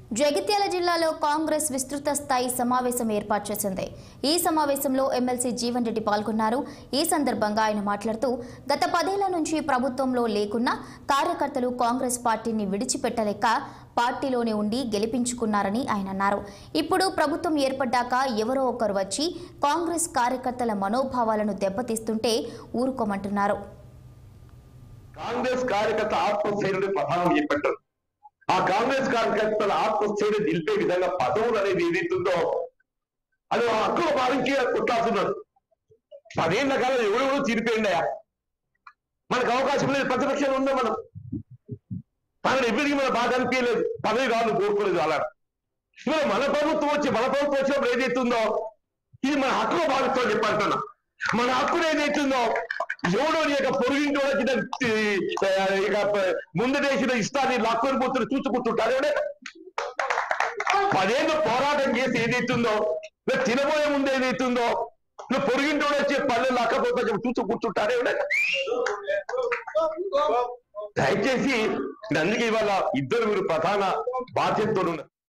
జగిత్యాల జిల్లాలో కాంగ్రెస్ విస్తృత స్థాయి సమావేశం ఏర్పాటు చేసింది ఈ సమావేశంలో ఎమ్మెల్సీ జీవన్ రెడ్డి పాల్గొన్నారు ఈ సందర్భంగా ఆయన మాట్లాడుతూ గత పదేళ్ల నుంచి ప్రభుత్వంలో లేకున్నా కార్యకర్తలు కాంగ్రెస్ పార్టీని విడిచిపెట్టలేక పార్టీలోనే ఉండి గెలిపించుకున్నారని ఆయన అన్నారు ఇప్పుడు ప్రభుత్వం ఏర్పడ్డాక ఎవరో ఒకరు వచ్చి కాంగ్రెస్ కార్యకర్తల మనోభావాలను దెబ్బతీస్తుంటే ఊరుకోమంటున్నారు కాంగ్రెస్ కార్యకర్త ఆత్మస్థైర్యుడు ప్రధానం చెప్పారు ఆ కాంగ్రెస్ కార్యకర్తల ఆత్మస్థైర్యం నిలిపే విధంగా పదవులు అనేది ఏదైతుందో అది ఆ హక్కుల భావించి కొట్లాడుతున్నారు పదేళ్ల కాలం ఎవరెవరు తీరిపోయిండయా మనకు అవకాశం లేదు ప్రతిపక్షంలో ఉందా మనం మనని ఎప్పటికీ మన బాధ అనిపించలేదు పదవి కాదు కోరుకోలేదు అలా ఇవాళ మన ప్రభుత్వం వచ్చి మన ప్రభుత్వం వచ్చినప్పుడు ఏదైతుందో ఇది మన హక్కులో భావిస్తాం చెప్పంటున్నా మన హక్కులు ఏదైతుందో ఎవడో నీ యొక్క పొరుగింటి వచ్చి ఇక ముందటేసిన ఇష్టాన్ని లాక్కొని పోతున్న చూసుకుంటుంటారు ఎవడే పదేళ్ళు పోరాటం చేసి ఏదైతుందో నువ్వు తినబోయే ముందు ఏదైతుందో నువ్వు పొరుగింటి వచ్చి పల్లెలు లాక్కపోతే చూస్తూ కూర్చుంటారు ఎవడే దయచేసి అందుకే ఇవాళ ఇద్దరు మీరు ప్రధాన బాధ్యతతో ఉన్నారు